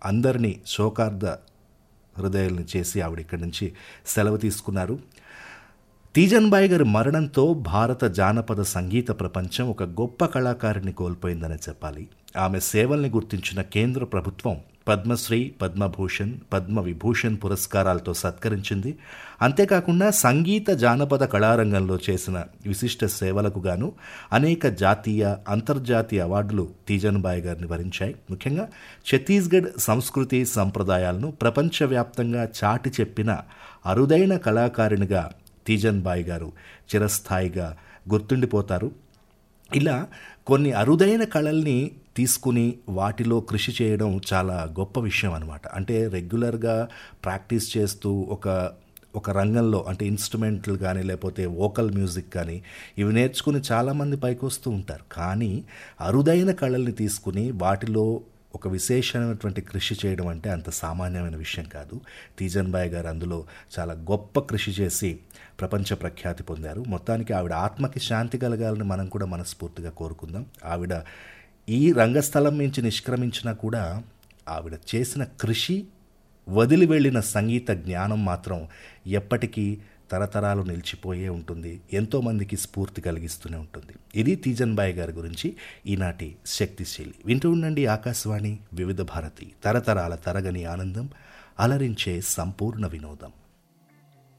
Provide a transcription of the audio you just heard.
అందరినీ శోకార్ధ హృదయాలను చేసి ఆవిడ ఇక్కడి నుంచి సెలవు తీసుకున్నారు తీజన్బాయి గారి మరణంతో భారత జానపద సంగీత ప్రపంచం ఒక గొప్ప కళాకారిణి కోల్పోయిందని చెప్పాలి ఆమె సేవల్ని గుర్తించిన కేంద్ర ప్రభుత్వం పద్మశ్రీ పద్మభూషణ్ పద్మ విభూషణ్ పురస్కారాలతో సత్కరించింది అంతేకాకుండా సంగీత జానపద కళారంగంలో చేసిన విశిష్ట సేవలకు గాను అనేక జాతీయ అంతర్జాతీయ అవార్డులు తీజన్బాయి గారిని వరించాయి ముఖ్యంగా ఛత్తీస్గఢ్ సంస్కృతి సంప్రదాయాలను ప్రపంచవ్యాప్తంగా చాటి చెప్పిన అరుదైన కళాకారిణిగా తీజన్బాయి గారు చిరస్థాయిగా గుర్తుండిపోతారు ఇలా కొన్ని అరుదైన కళల్ని తీసుకుని వాటిలో కృషి చేయడం చాలా గొప్ప విషయం అనమాట అంటే రెగ్యులర్గా ప్రాక్టీస్ చేస్తూ ఒక ఒక రంగంలో అంటే ఇన్స్ట్రుమెంట్లు కానీ లేకపోతే వోకల్ మ్యూజిక్ కానీ ఇవి నేర్చుకుని చాలామంది పైకి వస్తూ ఉంటారు కానీ అరుదైన కళల్ని తీసుకుని వాటిలో ఒక విశేషమైనటువంటి కృషి చేయడం అంటే అంత సామాన్యమైన విషయం కాదు తీజన్బాయ్ గారు అందులో చాలా గొప్ప కృషి చేసి ప్రపంచ ప్రఖ్యాతి పొందారు మొత్తానికి ఆవిడ ఆత్మకి శాంతి కలగాలని మనం కూడా మనస్ఫూర్తిగా కోరుకుందాం ఆవిడ ఈ రంగస్థలం నుంచి నిష్క్రమించినా కూడా ఆవిడ చేసిన కృషి వదిలి వెళ్ళిన సంగీత జ్ఞానం మాత్రం ఎప్పటికీ తరతరాలు నిలిచిపోయే ఉంటుంది ఎంతోమందికి స్ఫూర్తి కలిగిస్తూనే ఉంటుంది ఇది తీజన్బాయ్ గారి గురించి ఈనాటి శక్తిశీలి వింటూ ఉండండి ఆకాశవాణి వివిధ భారతి తరతరాల తరగని ఆనందం అలరించే సంపూర్ణ వినోదం